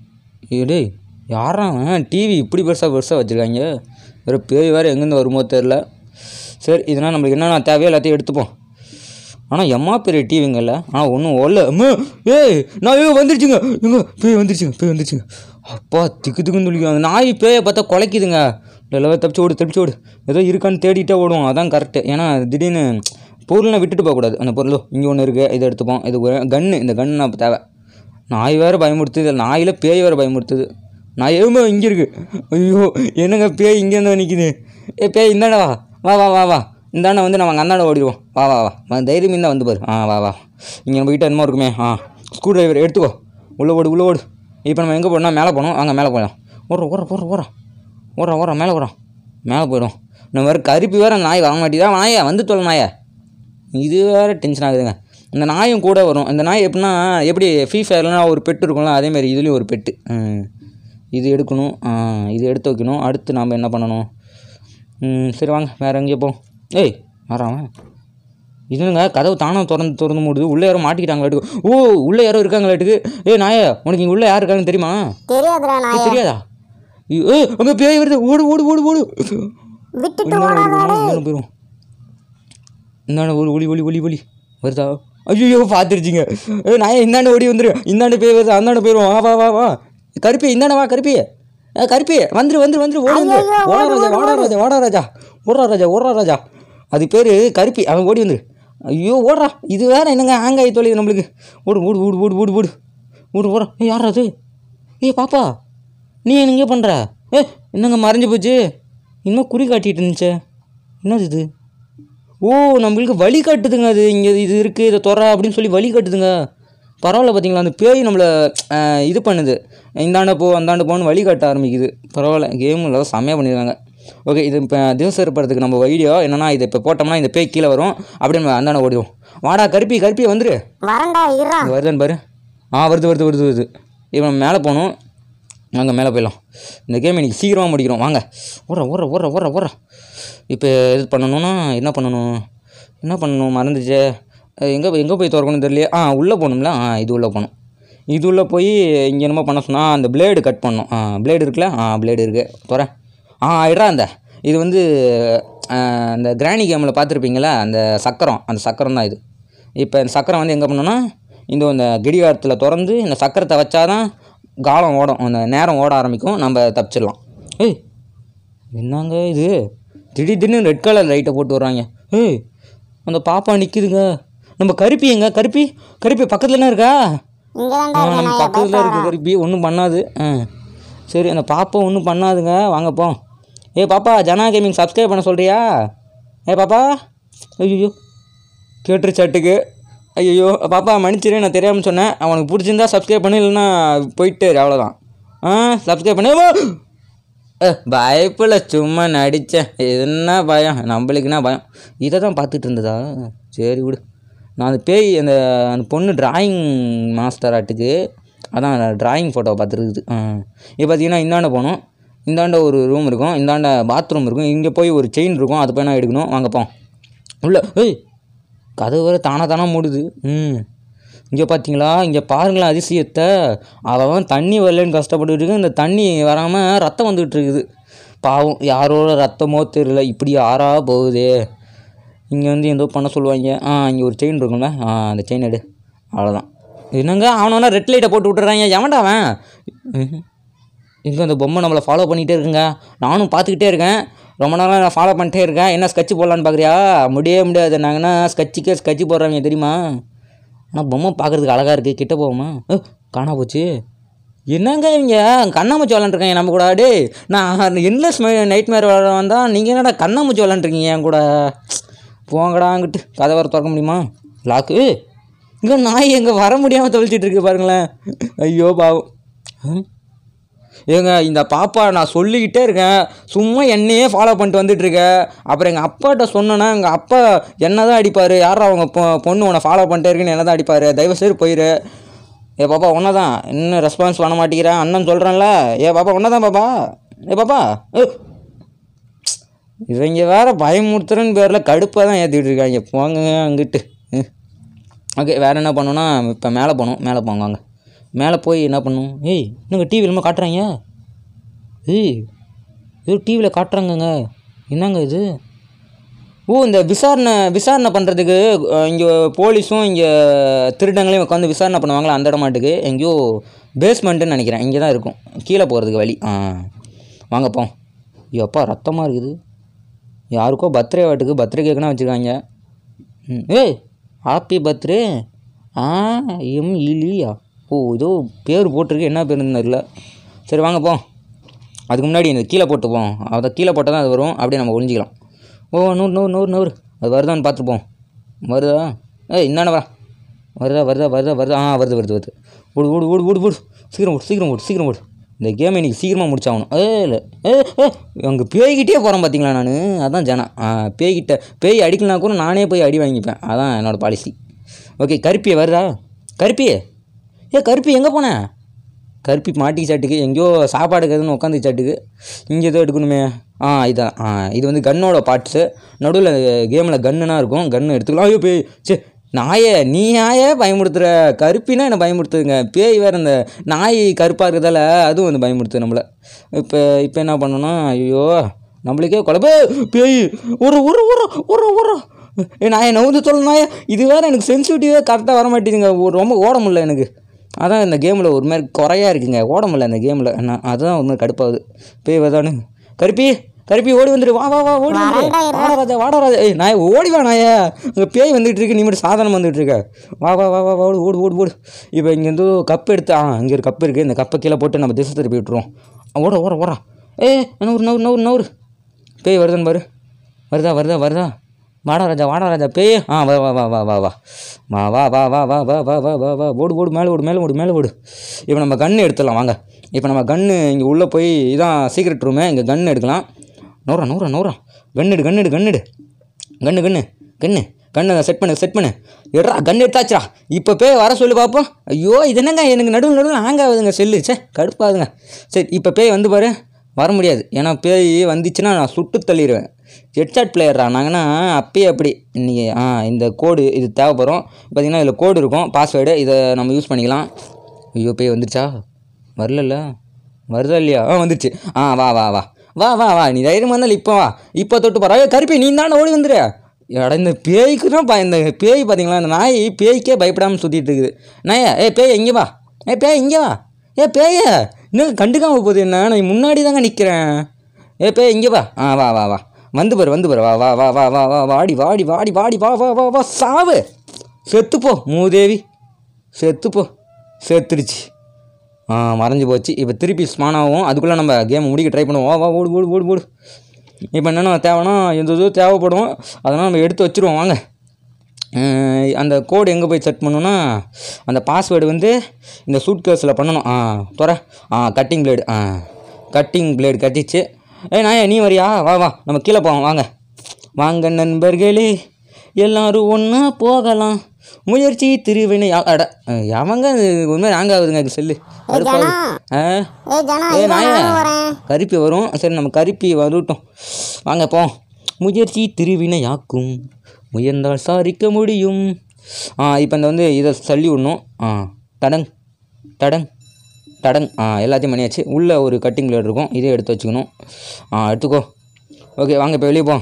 ஏய் டேய் யாரா டிவி இப்படி பெருசாக பெருசாக வச்சுருக்காங்க வேறு பேய் வேறு எங்கேருந்து வருமோ தெரில சரி இதனால் நம்மளுக்கு என்னென்ன தேவையோ எல்லாத்தையும் எடுத்துப்போம் ஆனால் எம்மா பெரிய டிவிங்கல்ல ஆனால் ஒன்றும் ஓடல அம்மா ஏய் நான் ஏய் வந்துருச்சுங்க எங்க பேய் வந்துருச்சுங்க பேய் வந்துருச்சுங்க அப்பா திக்கு திக்குன்னு துளிக்கும் நாய் பேயை பார்த்தா குலைக்குதுங்க எல்லாம் தப்பிச்சு ஓடு தப்பிச்சு ஓடு ஏதோ இருக்கான்னு தேடிட்டே ஓடுவோம் அதான் கரெக்டு ஏன்னா திடீர்னு பொருளை விட்டுட்டு போகக்கூடாது அந்த பொருள் இங்கே ஒன்று இருக்குது இதை எடுத்துப்போம் இது கன்று இந்த கன்று நம்ம தேவை நாய் வேறு பயமுறுத்துது நாயில் பேய் வேறு பயமுறுத்துது நாய் ஏமா இங்கே இருக்குது ஐயோ என்னங்க பேய் இங்கேருந்து நிற்கிது ஏ பேய் இந்தாண்டா வா வா வா வா வா இந்தாண்ட வந்து நம்ம அங்கே அந்தாண்ட ஓடிடுவோம் வா வா வா வா தைரியம் இருந்தால் வந்து பாரு ஆ வா வா இங்கே நம்ம கிட்ட என்னமோ இருக்குமே ஆ ஸ்க்ரூ டிரைவர் எடுத்துக்கோ உள்ளே ஓடு உள்ளே ஓடு இப்போ நம்ம எங்கே போகணும் மேலே போகணும் அங்கே மேலே போகலாம் ஓடுறோம் ஓடுறோம் ஓடுறோம் ஓடுறோம் ஓடுறோம் ஓடுறோம் மேலே ஓடுறோம் மேலே போயிடும் நம்ம வேறு கருப்பி வேறு நாய் வர மாட்டேதா நாயா வந்து தொலை நாயை இது வேறு டென்ஷன் ஆகுதுங்க இந்த நாயும் கூட வரும் இந்த நாய் எப்படின்னா எப்படி ஃப்ரீ ஃபயர்லாம் ஒரு பெட்டு இருக்கும்ல அதேமாதிரி இதுலேயும் ஒரு பெட்டு ம். இது எடுக்கணும் ஆ, இது எடுத்து வைக்கணும் அடுத்து நாம் என்ன பண்ணணும் ம், சரி வாங்க வேறு எங்கேயோ போ ஏய் வரான் இதுங்க கதவு தானும் திறந்து திறந்து மூடுது உள்ளே யாரும் மாட்டிக்கிட்டாங்களாட்டுக்கு ஓ உள்ளே யாரோ இருக்காங்களாட்டுக்கு ஏய் நாயே உனக்கு இங்கே உள்ளே யார் இருக்காங்கன்னு தெரியுமா தெரியாதுடா ஏய், நாயே தெரியாதா ஏய் அங்கே பேய் வருது ஓடு ஓடு ஓடு ஓடு விட்டுட்டு இந்தாண்ட ஓடாத ஓடு, இந்தாண்ட போயிரும் இந்தாண்ட ஒரு ஒளி ஒளி ஒளி ஒளி வருதா ஐயோ பார்த்துருச்சிங்க ஏ நான் இந்தாண்ட ஓடி வந்துரு இந்தாண்ட போய் வருது அந்தாண்ட போயிடும் வா வா வா வா கருப்பி இந்தாண்ட வா கருப்பி ஏ கருப்பி வந்துரு வந்துரு வந்துரு ஓடி வந்துரு ஓடா ராஜா வாடா ராஜா வாடா ராஜா ஓடுறா ராஜா ஓடுறா ராஜா அது பேர் கருப்பி அவன் ஓடி வந்துரு ஐயோ ஓடுறா இது வேற என்னங்க ஹேங் ஆகி தொலையுது நம்மளுக்கு ஓடு ஓடு ஓடு ஓடு ஓடு ஓடு ஓடு ஓடுறா ஏ யாரா அது ஏய் பாப்பா நீ என்னங்க பண்ணுற ஏ என்னங்க மறைஞ்சு போச்சு இன்னும் குறி காட்டிட்டு இருந்துச்சே என்னது இது ஓ நம்மளுக்கு வழி காட்டுதுங்க அது இங்கே இது இருக்குது இதை தொற அப்படின்னு சொல்லி வழி காட்டுதுங்க பரவாயில்ல பார்த்தீங்களா அந்த பேய் நம்மளை அஹ், இது பண்ணுது இந்தாண்ட போ அந்தாண்ட போன்னு வழி காட்ட ஆரம்பிக்குது பரவாயில்ல கேம் எல்லாம் செம்மையாக பண்ணியிருக்காங்க ஓகே இது இப்போ தினசரி படத்துக்கு நம்ம வீடியோ என்னன்னா இது இப்போ போட்டோம்னா இந்த பேய் கீழே வரும் அப்படியே நம்ம அந்தாண்ட ஓடிடும் வாடா கருப்பி கருப்பி வந்துரு வரண்டா இருடா இங்க வருதான்னு பாரு ஆ வருது வருது வருது வருது இப்போ நம்ம மேலே போகணும் வாங்க மேலே போயிடலாம் இந்த கேம் இன்னைக்கு சீக்கிரமாக முடிக்கிறோம் வாங்க ஓடுற ஓடுற ஓடுற ஓடுற ஓடுற இப்போ இது பண்ணணும்னா என்ன பண்ணணும் என்ன பண்ணணும் மறந்துச்சே எங்கே எங்கே போய் திறக்கணும் தெரியலையே ஆ உள்ளே போகணும்ல ஆ இது உள்ளே போகணும் இது உள்ளே போய் இங்கே என்னமோ பண்ண சொன்னால் அந்த பிளேடு கட் பண்ணணும் ஆ பிளேடு இருக்குல்ல ஆ பிளேடு இருக்குது துறேன் ஆ இடா அந்த இது வந்து ஆ, அந்த கிராணி கேமில் பார்த்துருப்பீங்களா அந்த சக்கரம் அந்த சக்கரம் தான் இது இப்போ இந்த சக்கரம் வந்து எங்கே பண்ணணும்னா இந்த இந்த கடிகாரத்தில் திறந்து இந்த சக்கரத்தை வச்சாதான் காலம் ஓடும் அந்த நேரம் ஓட ஆரம்பிக்கும் நம்ம தப்பிச்சிடலாம் ஏய் என்னங்க இது திடீர் திடீர்னு ரெட் கலர் லைட்டை போட்டு வர்றாங்க ஏய் அந்த பாப்பா நிற்குதுங்க நம்ம கருப்பி எங்க கருப்பி கருப்பி பக்கத்துல என்ன இருக்கா இங்க ஆ தான்டா நம்ம இருக்க நாயே பக்கத்தில் இருக்க கருப்பி ஒன்றும் பண்ணாது ஆ சரி அந்த பாப்பா ஒன்றும் பண்ணாதுங்க வாங்க போ ஏ பாப்பா ஜனா கேமிங் சப்ஸ்கிரைப் பண்ண சொல்கிறியா ஏ பாப்பா ஐயோ கேட்டுருச்சாட்டுக்கு ஐயோ பாப்பா மன்னிச்சிரு நான் தெரியாமல் சொன்னேன் அவனுக்கு பிடிச்சிருந்தா சப்ஸ்கிரைப் பண்ணு இல்லைன்னா போயிட்டு இரு, அவ்வளோதான் ஆ சப்ஸ்கிரைப் பண்ணு ஏ, ஏ பயப்பில் சும்மா நடித்தேன் என்ன பயம் நம்மளுக்குன்னா பயம் இதை தான் பார்த்துட்டு இருந்ததா சரி விடு நான் அந்த பேய் அந்த அந்த பொண்ணு டிராயிங் மாஸ்டர் ஆட்டுக்கு அதான் டிராயிங் ஃபோட்டோ பார்த்துருக்குது ஆ இப்போ பார்த்தீங்கன்னா இந்தாண்ட போகணும் இந்தாண்ட ஒரு ரூம் இருக்கும் இந்தாண்ட பாத்ரூம் இருக்கும் இங்கே போய் ஒரு செயின் இருக்கும் அது போய் நான் எடுக்கணும் வாங்க போம் உள்ள ஏய் கதவு வேறு தானாக தானே மூடுது ம் இங்கே பார்த்தீங்களா இங்கே பாருங்களேன் அதிசயத்தை அவன் தண்ணி வரலன்னு கஷ்டப்பட்டுட்டு இருக்கு இந்த தண்ணி வராமல் ரத்தம் வந்துகிட்டு இருக்குது பாவம் யாரோட ரத்தமோ தெரியல இப்படி யாரா போகுதே இங்கே வந்து ஏதோ பண்ண சொல்லுவாங்க ஆ இங்கே ஒரு செயின் இருக்கும்ல ஆ அந்த செயின் எடு அவ்வளோதான் என்னங்க அவனவனா ரெட் லைட்டை போட்டு விட்டுறாங்க எவன்டா அவன் ம்ஹும். எங்கே அந்த பொம்மை நம்மளை ஃபாலோ பண்ணிகிட்டே இருக்குங்க நானும் பார்த்துக்கிட்டே இருக்கேன் ரொம்ப நாளாக நான் ஃபாலோ பண்ணிட்டே இருக்கேன் என்ன ஸ்கட்ச் போடலான்னு பார்க்குறியா முடியவே முடியாது நாங்கன்னா ஸ்கட்சுக்கே ஸ்கட்ச் போடுறாங்க தெரியுமா ஆனால் பொம்மை பார்க்குறதுக்கு அழகாக இருக்குது கிட்ட போவோமா ஏ, காணா போச்சு என்னங்க இவங்க கண்ணாமூச்சி விளாண்டுருக்காங்க நம்ம கூட டேய் நான் என்லெஸ் நைட் மேர் விளாட வந்தால் நீங்கள் என்னடா கண்ணாமூச்சி விளாண்டுருக்கீங்க என் கூட போங்கடா அங்கிட்டு கதை வர திறக்க முடியுமா லாக்கு இங்கே நாய் எங்கே வர முடியாமல் தொலைச்சிட்டு இருக்கு பாருங்களேன் ஐயோ பாவம் ம். ஏங்க இந்த பாப்பா நான் சொல்லிக்கிட்டே இருக்கேன் சும்மா என்னையே ஃபாலோ பண்ணிட்டு வந்துட்டுருக்க அப்புறம் எங்கள் அப்பாட்ட சொன்னேன்னா எங்கள் அப்பா என்ன தான் அடிப்பார் யாரா அவங்க பொ பொண்ணு உன்னை ஃபாலோ பண்ணிட்டே இருக்குன்னு என்ன தான் அடிப்பார் தயவுசெய்து போயிரு ஏ பாப்பா ஒன்றை தான் இன்னும் ரெஸ்பான்ஸ் பண்ண மாட்டேங்கிறேன் அண்ணன் சொல்கிறேன்ல ஏ பாப்பா ஒன்றை தான் பாப்பா ஏ பாப்பா ஏ இவங்க வேற பயமுறுத்துறன்னு பேரில் கடுப்பாக தான் ஏற்றிட்டு இருக்காங்க போங்க அங்கிட்டு ஓகே வேறு என்ன பண்ணணும்னா இப்போ மேலே போகணும் மேலே போங்க வாங்க மேலே போய் என்ன பண்ணும் ஏய் என்னங்க டிவி என்னமோ காட்டுறாங்க ஏய் ஏதோ டிவியில் காட்டுறாங்கங்க என்னங்க இது ஓ இந்த விசாரணை விசாரணை பண்ணுறதுக்கு இங்கே போலீஸும் இங்கே திருடங்களையும் உட்காந்து விசாரணை பண்ணுவாங்களா அந்த இடமாட்டுக்கு எங்கேயோ பேஸ்மெண்ட்டுன்னு நினைக்கிறேன் இங்கே தான் இருக்கும் கீழே போகிறதுக்கு வழி ஆ வாங்க போம் ஐயோப்பா ரத்தமாக இருக்குது யாருக்கோ பர்த்டே வாட்டுக்கு பர்த்டே கேக்குனா வச்சுருக்காங்க ம் ஏய் ஹாப்பி பர்த்டே ஆ எம் இலியா ஓ ஏதோ பேர் போட்டிருக்கு என்ன பேருன்னு தெரியல சரி வாங்க போம் அதுக்கு முன்னாடி இந்த கீழே போட்டு போம் அதை கீழே போட்டால் தான் அது வரும் அப்படியே நம்ம ஒழிஞ்சிக்கலாம் ஓ நூறு நூறு நூறு நூறு அது வருதான்னு பார்த்துப்போம் வருதா ஏய் இந்தாண்ட வா வருதா வருதா வருதா வருதா ஆ வருது வருது வருது ஓடு ஓடு ஓடு ஓடு ஓடு சீக்கிரம் ஓடு சீக்கிரம் ஓடு சீக்கிரம் ஓடு இந்த கேம் இன்னைக்கு சீக்கிரமாக முடிச்சாகணும் ஏ இல்லை ஏ ஏ அங்கே பேய்கிட்டே போகிறேன் பார்த்தீங்களா நான் அதான் ஜனம் ஆ பேய்கிட்ட பேய் அடிக்கலனா கூட நானே போய் அடி வாங்கிப்பேன் அதான் என்னோடய பாலிசி ஓகே கருப்பியே வருதா கருப்பியே ஏ கருப்பி எங்கே போனேன் கருப்பி மாட்டி சாட்டுக்கு எங்கேயோ சாப்பாடு கதுன்னு உட்காந்து சாட்டுக்கு இங்கே ஏதோ எடுக்கணுமே ஆ இதான் ஆ இது வந்து கன்னோட பார்ட்ஸு நடுவில் கேமில் கன்னுனா இருக்கும் கன்று எடுத்துக்கலாம் ஐயோ பேய் சே நாயே நீ நாயே பயமுடுத்துகிற கருப்பினா என்னை பயமுடுத்துதுங்க பேய் வேறு இந்த நாய் கருப்பாக இருக்கிறதால அதுவும் வந்து பயமுடுத்துது நம்மளை இப்போ இப்போ என்ன பண்ணணும்னா ஐயோ நம்மளுக்கே குழப்ப பேய் ஒரு ஒரு ஒரு ஒரு ஒரு ஏ நாயை நவுந்து சொல்ல நாயே இது வேறு எனக்கு சென்சிட்டிவே கரெக்டாக வர மாட்டேங்குதுங்க ஒரு- ரொம்ப ஓட முடியல எனக்கு அதான் இந்த கேமில் ஒரு மாதிரி குறையா இருக்குங்க ஓட முடியல இந்த கேமில் நான் அதுதான் ஒரு மாதிரி கடுப்பாகுது பேய் வதானு கருப்பி கருப்பி ஓடி வந்துடு வா வா வா ஓடி வந்துடு வாடா ராஜா வாடா ராஜா ஏய் நாய் ஓடி வா நாயே அங்கே பேய் வந்துட்டு இருக்கு நீ மட்டும் சாதனம் வந்துட்டு இருக்க வா வா வா வா வா, ஓடு ஓடு ஓடு ஓடு இப்போ இங்கேருந்து கப் எடுத்து ஆ இங்கே ஒரு கப் இருக்குது இந்த கப்பை கீழே போட்டு நம்ம திசை திருப்பி விட்டுருவோம் ஆ, ஓட ஓட ஓடா ஏ நூறு நூறு நூறு நூறு பேய் வருதுன்னு பாரு வருதா வருதா வருதா வாடா ராஜா வாடா ராஜா பேய் ஆ வா வா வா வா வா வா வா வா வா வா வா வா வா வா வா வா ஓடு ஓடு மேலே ஓடு மேலே ஓடு மேலே ஓடு இப்போ நம்ம கன்று எடுத்துடலாம் வாங்க இப்போ நம்ம கன்று இங்கே உள்ளே போய் இதான் சீக்ரெட் ரூமு இங்கே கன்று எடுக்கலாம் நூறா நூறா நூறா கன்று எடு கன்று எடு கன்று எடு கன்று கன்று கன்று கண்ணை செட் பண்ணு செட் பண்ணு எடுறா கன் எடுத்தாச்சுடா இப்போ பேய் வர சொல்லி பார்ப்போம் ஐயோ இது என்னங்க எனக்கு நடுவில் நடுவில் ஹேங் ஆகுதுங்க செல்லு சே கடுப்பாகுதுங்க சரி இப்போ பேய் வந்து பாரு வர முடியாது ஏன்னா பேய் வந்துச்சுன்னா நான் சுட்டு தள்ளிடுவேன் ஹெட்ஷாட் பிளேயர்ரா நாங்கன்னா அப்பயே அப்படி இன்றைக்கி ஆ இந்த கோடு இது தேவைப்படும் பார்த்தீங்கன்னா இதில் கோடு இருக்கும் பாஸ்வேர்டு இதை நம்ம யூஸ் பண்ணிக்கலாம் ஐயோ பேய் வந்துருச்சா வரலல்ல வருதா இல்லையா ஆ வந்துருச்சு ஆ வா வா வா வா வா வா நீ தைரியமாக இருந்தாலும் இப்போ வா இப்போ தொட்டு போகிறா கருப்பி நீ தானே ஓடி வந்துரு எடா இந்த பேய்க்கு தான் பய இந்த பேய் பார்த்தீங்களா இந்த நாய் பேய்க்கே பயப்படாமல் சுற்றிட்டு இருக்குது நாயா ஏ பேய் இங்கே வா ஏ பேய் இங்கே வா ஏ பேய இன்னும் கண்டுக்காம போகுது என்ன நான் முன்னாடி தாங்க நிற்கிறேன் ஏ பேய் இங்கே வா ஆ வா வா வா வந்து பாரு வந்து பாரு வா வா வா வா வா வா வாடி வாடி வாடி வாடி வா வா வா வா சாவு செத்துப்போ மூதேவி செத்துப்போ செத்துடுச்சு ஆ மறைஞ்சு போச்சு இப்போ திருப்பி ஸ்மான் ஆகும் அதுக்குள்ளே நம்ம கேம் முடிக்க ட்ரை பண்ணுவோம் வா வா ஓடு ஓடு ஓடு ஓடு இப்போ என்னென்ன தேவைன்னா எந்த இது தேவைப்படும் அதெல்லாம் நம்ம எடுத்து வச்சுருவோம் வாங்க அஹ் அந்த கோடு எங்கே போய் செட் பண்ணணும்னா அந்த பாஸ்வேர்டு வந்து இந்த சூட் கேஸில் பண்ணணும் ஆ துற ஆ கட்டிங் பிளேடு ஆ கட்டிங் பிளேடு கட்டிச்சு ஏய் நாயா நீ வரியா வா வா நம்ம கீழே போவோம் வாங்க வாங்க நண்பர்களே எல்லாரும் ஒன்றா போகலாம் முயற்சி திருவினை யா- அட அவங்க உண்மை ஹேங் ஆகுதுங்க இது செல்லு கடுப்பாகுது. ஆ ஏய் ஜனா ஏ இரு, நாய நானும் வரேன் கருப்பி வரும் சரி நம்ம கருப்பி வரட்டும் வாங்க போ முயற்சி திருவினையாக்கும் முயன்றால் சாதிக்க முடியும் ஆ இப்போ இந்த வந்து இதை தள்ளி விடணும் ஆ தடங் தடங் தடங் ஆ எல்லாத்தையும் பண்ணியாச்சு உள்ளே ஒரு கட்டிங் பிளேட் இருக்கும் இதை எடுத்து வச்சுக்கணும் ஆ எடுத்துக்கோ ஓகே வாங்க இப்போ வெளியே போ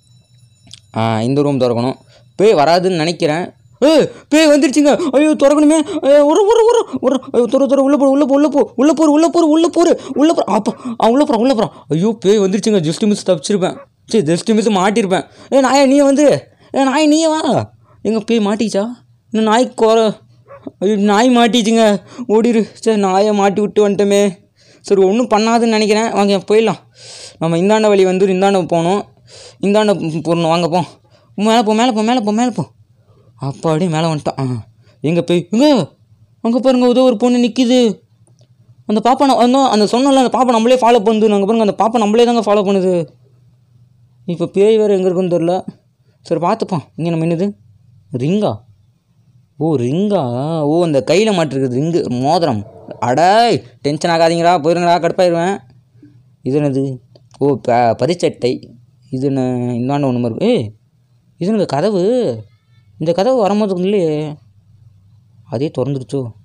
ஆ இந்த ரூம் திறக்கணும் பேய் வராதுன்னு நினைக்கிறேன் ஏ பேய் வந்துருச்சுங்க ஐயோ திறக்கணுமே ஐயோ, ஒரு ஒரு ஒரு ஒரு ஐயோ, துற துற உள்ளே போ உள்ளே போ உள்ளே போ உள்ளே போரு உள்ளே போரு உள்ளே போரு உள்ளே போற அப்பா ஆ உள்ளே போகிறான் உள்ளே போகிறான் ஐயோ பேய் வந்துருச்சுங்க ஜஸ்ட் மிஸ் தப்பிச்சிருப்பேன் சரி ஜஸ்ட் மிஸ் மாட்டியிருப்பேன் ஏ நாயா நீ வந்து ஏ நாய் நீயே வா எங்க பேய் மாட்டிச்சா இன்னும் நாய் குற ஐயோ நாய் மாட்டிச்சுங்க ஓடிரு சரி நாயை மாட்டி விட்டு வந்துட்டோமே சரி ஒன்றும் பண்ணாதுன்னு நினைக்கிறேன் வாங்க போயிடலாம் நம்ம இந்தாண்ட வழி வந்து இந்தாண்ட போகணும் இந்தாண்ட போடணும் வாங்க போ மேலே போ மேலே போ மேலே போ மேலே போ அப்பாடி மேலே வந்துட்டான் ஆ எங்கே போய் எங்கே அங்கே பாருங்க ஏதோ ஒரு பொண்ணு நிற்கிது அந்த பாப்பா நான் அந்த அந்த சொன்னல அந்த பாப்பா நம்மளே ஃபாலோ பண்ணுது நாங்கள் பாருங்க அந்த பாப்பா நம்மளே தாங்க ஃபாலோ பண்ணுது இப்போ பேய் வேறு எங்கே இருக்குன்னு தெரில சரி பார்த்துப்போம் இங்கே நம்ம என்னது ரிங்கா ஓ ரிங்கா ஓ அந்த கையில் மாட்டிருக்குது ரிங்கு மோதிரம் அடாய் டென்ஷன் ஆகாதீங்கடா போயிருங்கடா கடுப்பாயிருவேன் இது என்னது ஓ ப பரிச்சட்டை இது என்ன இந்தாண்ட ஒன்று இருக்கு ஏய் இது எனக்கு கதவு இந்த கதவு வரும்போது இல்லையே அதே திறந்துருச்சோ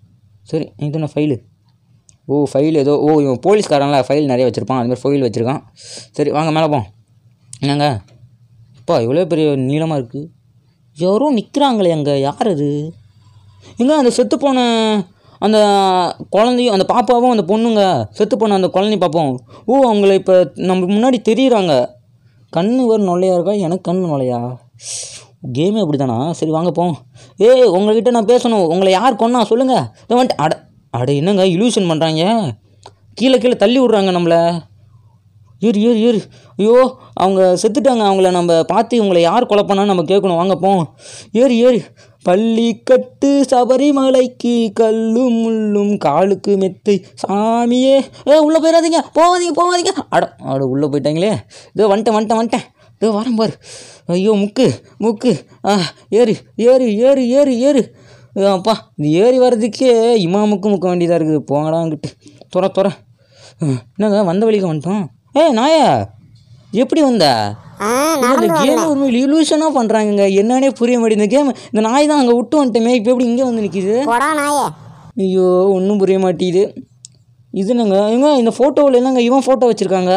சரி இது என்ன ஃபைலு ஓ ஃபைல் ஏதோ ஓ இவன் போலீஸ்காரன்ல ஃபைல் நிறைய வச்சுருப்பான் அதுமாதிரி ஃபைல் வச்சுருக்கான் சரி வாங்க மேலே போம் என்னங்க அப்பா இவ்வளோ பெரிய நீளமாக இருக்குது யாரோ நிற்கிறாங்களே அங்கே யார் அது எங்க அந்த செத்து போன அந்த குழந்தையும் அந்த பாப்பாவும் அந்த பொண்ணுங்க செத்து போன அந்த குழந்தை பாப்போம் ஓ அவங்கள இப்போ நம்ம முன்னாடி தெரியுறாங்க கண்ணு ஒரு நொல்லையா இருக்கா எனக்கு கண்ணு நொல்லையா கேமே அப்படி தானா சரி வாங்க போம் ஏய் உங்கள்கிட்ட நான் பேசணும் உங்களை யார் கொன்னா சொல்லுங்கள் இதை வந்துட்டு அட அட என்னங்க இலூஷன் பண்ணுறாங்க கீழே கீழே தள்ளி விட்றாங்க நம்மளை ஏறு ஏறு ஏறு ஐயோ அவங்க செத்துட்டாங்க அவங்கள நம்ம பார்த்து இவங்களை யார் கொலை பண்ணான்னு நம்ம கேட்கணும் வாங்க போம் ஏறு ஏறு பள்ளி கட்டு சபரிமலைக்கு கல்லும் முள்ளும் காலுக்கு மெத்தை சாமியே ஏ உள்ளே போயிடாதீங்க போகாதீங்க போகாதீங்க அட அட உள்ளே போயிட்டாங்களே இதோ வந்துட்டேன் வந்துட்டேன் வந்துட்டேன் இதோ வரேன் பாரு ஐயோ முக்கு முக்கு ஆ ஏறு ஏறு ஏறு ஏறு ஏறு ஐயோ, அப்பா இது ஏறி வர்றதுக்கே இமாமுக்கு முக்க வேண்டியதாக இருக்குது போங்கடாங்கிட்டு துற துற என்னங்க வந்த வழிக்கு வந்துட்டோம் ஏய் நாயா எப்படி வந்த ஆ இந்த நடந்து கேம் உண்மையில் இலூஷனாக பண்ணுறாங்கங்க என்னன்னே புரிய மாட்டேங்குது இந்த கேம் இந்த நாய் தான் அங்கே விட்டு வந்துட்டோமே இப்போ எப்படி இங்கே வந்து நிற்கிது போடா நாயே ஐயோ ஒன்றும் புரிய மாட்டேங்குது இது என்னங்க ஏங்க இந்த ஃபோட்டோவில் என்னங்க இவன் ஃபோட்டோ வச்சுருக்காங்க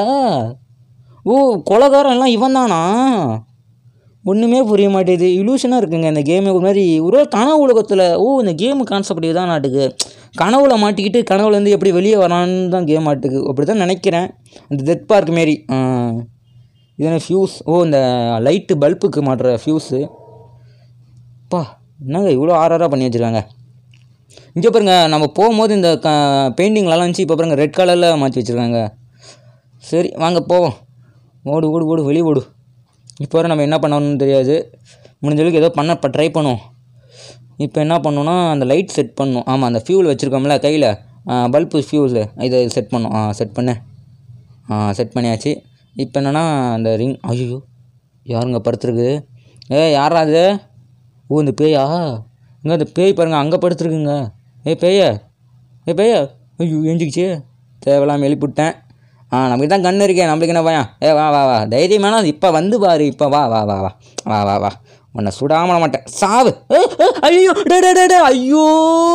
ஓ கொலகாரன் எல்லாம் இவன் தானா ஒன்றுமே புரிய மாட்டேது இலூஷனாக இருக்குங்க இந்த கேமு ஒரு மாதிரி ஒரு வேளை கனவு உலகத்தில் ஓ இந்த கேமு கான்செப்ட் தான் நாட்டுக்கு கனவுல மாட்டிக்கிட்டு கனவுலேருந்து எப்படி வெளியே வரான்னு தான் கேம் ஆட்டுக்கு அப்படி தான் நினைக்கிறேன் அந்த டெத் பார்க் மாரி ஆ. இது என்ன ஃபியூஸ் ஓ இந்த லைட்டு பல்புக்கு மாட்டுற ஃபியூஸு அப்பா என்னங்க இவ்வளோ ஆறாராக பண்ணி வச்சுருக்காங்க இங்கே பாருங்க நம்ம போகும்போது இந்த க பெயிண்டிங்லாம் இருந்துச்சு இப்போ பாருங்க ரெட் கலரில் மாற்றி வச்சுருக்காங்க சரி வாங்க போவோம் ஓடு ஓடு ஓடு வெளியே ஓடு இப்போ வரை நம்ம என்ன பண்ணணும்னு தெரியாது முடிஞ்ச அளவுக்கு ஏதோ பண்ண இப்போ ட்ரை பண்ணுவோம் இப்போ என்ன பண்ணணும்னா அந்த லைட் செட் பண்ணணும் ஆமாம் அந்த ஃபியூல் வச்சுருக்கோம்ல கையில் பல்பு ஃபியூஸு இதை செட் பண்ணணும் ஆ செட் பண்ணு ஆ செட் பண்ணியாச்சு இப்போ என்னென்னா அந்த ரிங் ஐயோ யாருங்க படுத்துருக்கு ஏ யாரா அது ஓ இந்த பேயா இங்கே அந்த பேய் பாருங்க அங்கே படுத்துருக்குங்க ஏ பேய ஏ பேய ஐயோ ஏஞ்சிக்கிச்சு தேவையில்லாமல் எழுப்பிவிட்டேன் ஆ நமக்கு தான் கண்ணு இருக்கே நம்மளுக்கு என்ன பயம் ஏ வா வா வா தைரியமானா இப்போ வந்து பாரு இப்போ வா வா வா வா வா வா வா உன்னை சுடாம மாட்டேன் சாவு ஏ, ஏ, ஐயோ டே டே டே டே ஐயோ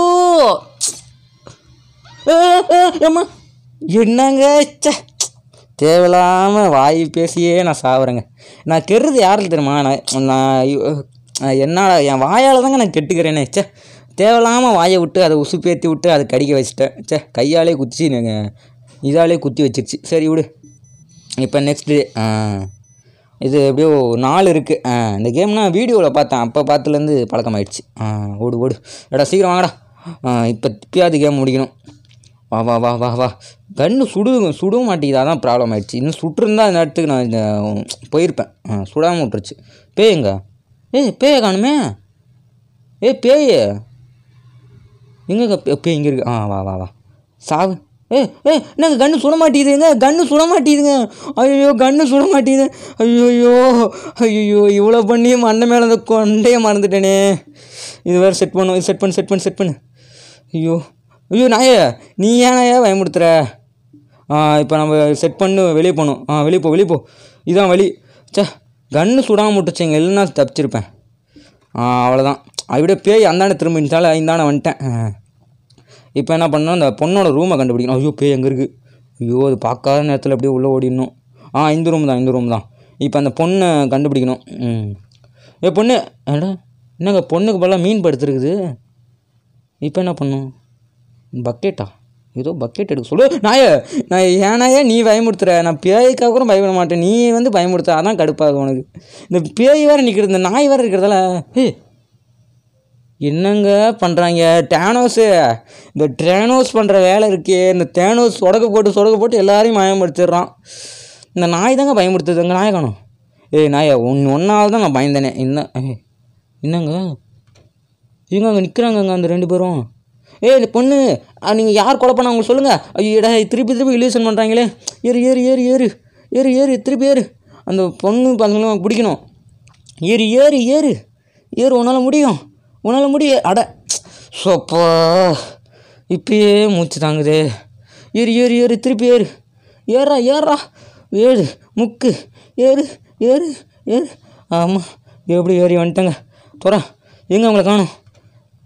ஏ, ஏ, ஏம்மா என்னங்க ச்சே தேவையில்லாமல் வாய் பேசியே நான் சாவுறேங்க நான் கெடுறது யாருக்கு தெரியுமா நான் நான் ஐயோ, நான் என்னடா என் வாயால் தாங்க நான் கெட்டுக்கிறேனே ச்சே தேவையில்லாமல் வாயை விட்டு அதை உசுப்பேற்றி விட்டு அதை கடிக்க வச்சிட்டேன் ச்சே கையாலே குத்தி நீங்கள் இதாலே குத்தி வச்சிருச்சு சரி விடு இப்போ நெக்ஸ்ட் டே இது எப்படியோ நாள் இருக்குது இந்த கேம் நான் வீடியோவில் பார்த்தேன் அப்போ பார்த்துலேருந்து பழக்கமாயிடுச்சு ஆ, ஓடு ஓடு எடா சீக்கிரம் வாங்கடா இப்போ இப்பயாவது கேம் முடிக்கணும் வா வா வா வா வா கன்று சுடு சுடவும் மாட்டேங்குது அதான் ப்ராப்ளம் ஆயிடுச்சு இன்னும் சுட்டிருந்தா இந்த இடத்துக்கு நான் இந்த போயிருப்பேன் ஆ சுடாமல் விட்டுருச்சு பேயுங்க ஏய் பேய காணுமே ஏய் பேய் எங்கங்க பே- பேய் இங்கே இருக்கு ஆ வா வா வா சாவு ஏ ஏ என்னங்க கன்று சுட மாட்டேங்குதுங்க கன்று சுட மாட்டேங்குதுங்க ஐயோ கன்று சுட மாட்டேங்குது ஐயோ ஐயோ இவ்வளோ பண்ணியும் அண்ணன் மேலே அந்த கொண்டையே மறந்துட்டேனே இது வேறு செட் பண்ணு செட் பண்ணு செட் பண்ணு செட் பண்ணு ஐயோ ஐயோ நாயே நீ ஏன் நாயே பயமுடுத்துற ஆ இப்போ நம்ம செட் பண்ணு வெளியே போகணும் ஆ வெளியே போ வெளியே போ இதான் வழி ச்சே கன்று சுடாமல் விட்டுச்சிங்க இல்லைன்னா தப்பிச்சிருப்பேன் ஆ அவ்வளோதான் அப்படியே பேய் அந்தாண்ட திரும்ப இந்தால இந்தாண்ட வந்துட்டேன் இப்போ என்ன பண்ணணும் அந்த பொண்ணோட ரூமை கண்டுபிடிக்கணும் ஐயோ பேய் எங்கே இருக்குது ஐயோ அது பார்க்காத நேரத்தில் அப்படியே உள்ளே ஓடிடணும் ஆ இந்த ரூம் தான் இந்த ரூம் தான் இப்போ அந்த பொண்ணை கண்டுபிடிக்கணும் ம் ஏ பொண்ணு ஏடா என்னங்க பொண்ணுக்கு பதிலாக மீன் படுத்துருக்குது இப்போ என்ன பண்ணும் பக்கெட்டா ஏதோ பக்கெட் எடுக்க சொல்லு நாய நான் ஏனாயே நீ பயமுறுத்துற நான் பேய்க்காக கூட பயப்பட மாட்டேன் நீ வந்து பயமுறுத்த அதான் கடுப்பாகும் உனக்கு இந்த பேய் வேறு நிற்கிறது இந்த நாய் வேறு இருக்கிறதால ஏய் என்னங்க பண்ணுறாங்க டேனோஸு இந்த டேனோஸ் பண்ணுற வேலை இருக்கே இந்த தேனோஸ் சொடக்க போட்டு சொடக்க போட்டு எல்லாரையும் பயமுறுத்திடுறான் இந்த நாய் தாங்க பயமுறுத்துது அங்கே நாயை காணும் ஏய் நாயா ஒன் ஒன்றால் தான் நான் பயந்தேனே என்ன ஏய், என்னங்க இவங்க அங்கே நிற்கிறாங்கங்க அந்த ரெண்டு பேரும் ஏய் இந்த பொண்ணு நீங்கள் யார் கொலை பண்ண அவங்க சொல்லுங்கள் ஐயோடா திருப்பி திருப்பி இல்யூஷன் பண்ணுறாங்களே ஏறு ஏறு ஏறு ஏறு ஏறு ஏறு திருப்பி ஏறு அந்த பொண்ணு பசங்களும் பிடிக்கணும் ஏறு ஏறு ஏறு ஏறு உன்னால் முடியும் உன்னால் முடிய அட சோப்பா இப்பயே மூச்சு தாங்குதே ஏறு ஏறு ஏறு திருப்பி ஏறு ஏறா ஏறா ஏறு முக்கு ஏறு ஏறு ஏறு ஆமாம் எப்படி ஏறி வந்துட்டேங்க துறா எங்கே அவங்கள காணும்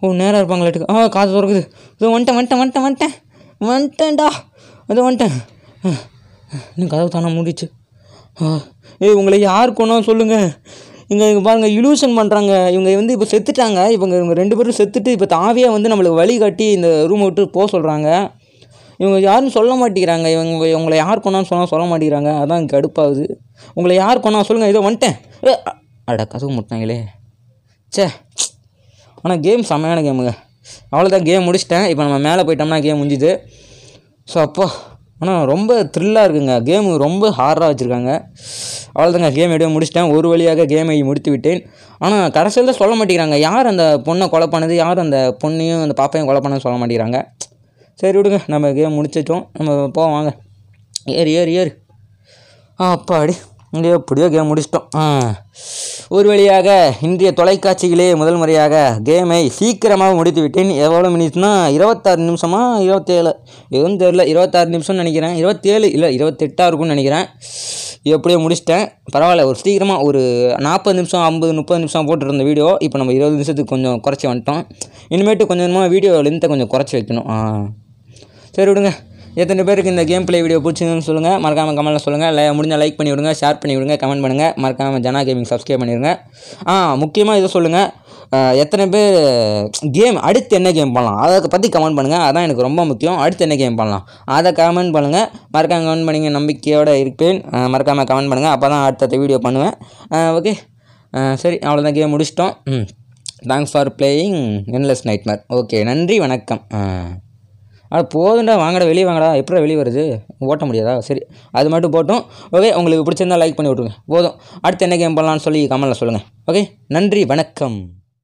ஓ நேராக இருப்பாங்களாட்டுக்கு ஆ காது திறக்குது இதோ வந்துட்டேன் வந்துட்டேன் வந்துட்டேன் வந்துட்டேன் வந்துட்டேன்டா அதோ வந்துட்டேன் ஆ, இன்னும் கதவு தானே மூடிச்சு ஆ, ஏய் உங்களை யார் கொண்டோம் சொல்லுங்கள் இங்கே இங்கே பாருங்கள் இலூஷன் பண்ணுறாங்க இவங்க வந்து இப்போ செத்துட்டாங்க இவங்க இவங்க ரெண்டு பேரும் செத்துட்டு இப்போ தாவியாக வந்து நம்மளுக்கு வழி காட்டி இந்த ரூமை விட்டு போக சொல்கிறாங்க இவங்க யாருன்னு சொல்ல மாட்டேங்கிறாங்க இவங்க உங்களை யார் கொண்டான்னு சொன்னால் சொல்ல மாட்டேங்கிறாங்க அதான் கடுப்பாகுது உங்களை யார் கொண்டா சொல்லுங்கள் இதோ வந்துட்டேன் ஏ, அ- அட கதவு முட்டாங்களே ச்சே ஆனால் கேம் செம்மையான கேமுங்க அவ்வளோதான் கேம் முடிச்சிட்டேன் இப்போ நம்ம மேலே போயிட்டோம்னா கேம் முடிஞ்சுது ஸோ அப்போ ஆனால் ரொம்ப த்ரில்லாக இருக்குங்க கேமு ரொம்ப ஹார்டாக வச்சுருக்காங்க அவ்வளோதாங்க கேம் எப்படியோ முடிச்சிட்டேன் ஒரு வழியாக கேமை முடித்து விட்டேன் ஆனால் கடைசியில் தான் சொல்ல மாட்டேங்கிறாங்க யார் அந்த பொண்ணை கொலை பண்ணது யார் அந்த பொண்ணையும் அந்த பாப்பையும் கொலை பண்ணது சொல்ல மாட்டேங்கிறாங்க சரி விடுங்க நம்ம கேம் முடிச்சிட்டோம் நம்ம போவோம் வாங்க ஏறு ஏறு ஏறு ஆ அப்பாடி இங்கே எப்படியோ கேம் முடிச்சிட்டோம் ஆ ஒரு வழியாக இன்றைய தொலைக்காட்சிகளே முதல் முறையாக கேமை சீக்கிரமாக முடித்து விட்டேன் எவ்வளோ மினிட்ஸ்னா இருபத்தாறு நிமிஷமா இருபத்தேழு எதுவும் தெரில இருபத்தாறு நிமிஷம்னு நினைக்கிறேன் இருபத்தேழு இல்லை இருபத்தெட்டாக இருக்கும்னு நினைக்கிறேன் எப்படியோ முடிச்சிட்டேன் பரவாயில்ல ஒரு சீக்கிரமாக ஒரு நாற்பது நிமிஷம் ஐம்பது முப்பது நிமிஷம் போட்டுருந்த வீடியோ இப்போ நம்ம இருபது நிமிஷத்துக்கு கொஞ்சம் குறைச்சி வந்துட்டோம் இனிமேட்டு கொஞ்சம் கொஞ்சமாக வீடியோ லென்த்தை கொஞ்சம் குறைச்சி வைக்கணும் ஆ சரி விடுங்க எத்தனை பேருக்கு இந்த கேம் ப்ளே வீடியோ பிடிச்சிங்கன்னு சொல்லுங்கள் மறக்காமல் கமெண்ட்டில் சொல்லுங்கள் இல்லை முடிஞ்சால் லைக் பண்ணி விடுங்க ஷேர் பண்ணி விடுங்க கமெண்ட் பண்ணுங்கள் மறக்காமல் ஜனா கேமிங் சப்ஸ்கிரைப் பண்ணிடுங்க ஆ முக்கியமாக இதை சொல்லுங்கள் ஆஹ் எத்தனை பேர் கேம் அடுத்து என்ன கேம் பண்ணலாம் அதை பற்றி கமெண்ட் பண்ணுங்கள் அதான் எனக்கு ரொம்ப முக்கியம் அடுத்து என்ன கேம் பண்ணலாம் அதை கமெண்ட் பண்ணுங்கள் மறக்காம கமெண்ட் பண்ணிங்க நம்பிக்கையோடு இருப்பேன் ஆஹ் மறக்காமல் கமெண்ட் பண்ணுங்கள் அப்போ தான் அடுத்தடுத்த வீடியோ பண்ணுவேன் ஓகே சரி அவ்வளோதான் கேம் முடிச்சிட்டோம் ம் thanks for playing endless nightmare okay நன்றி வணக்கம் ஆ அது போதுண்டா வாங்கடா வெளியே வாங்கடா எப்படி வெளியே வருது ஓட்ட முடியாதா சரி அது மட்டும் போட்டும் ஓகே உங்களுக்கு பிடிச்சிருந்தா லைக் பண்ணி விட்ருங்க போதும் அடுத்து என்ன கேம் பண்ணலாம்னு சொல்லி கமெண்ட்டில் சொல்லுங்கள் ஓகே நன்றி வணக்கம்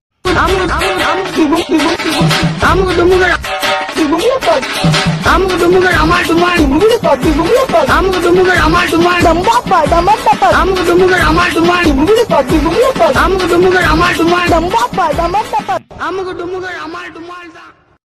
அமுக டுமுகள் அமுக டுமுகள் அமால் டுமால் அமுக டுமுகள் அமால் டுமால் அமுக டுமுகள் அமால் டுமால் அமுக டுமுகள் அமால் டுமால் அமுக டுமுகள் அமால் டுமால் தான்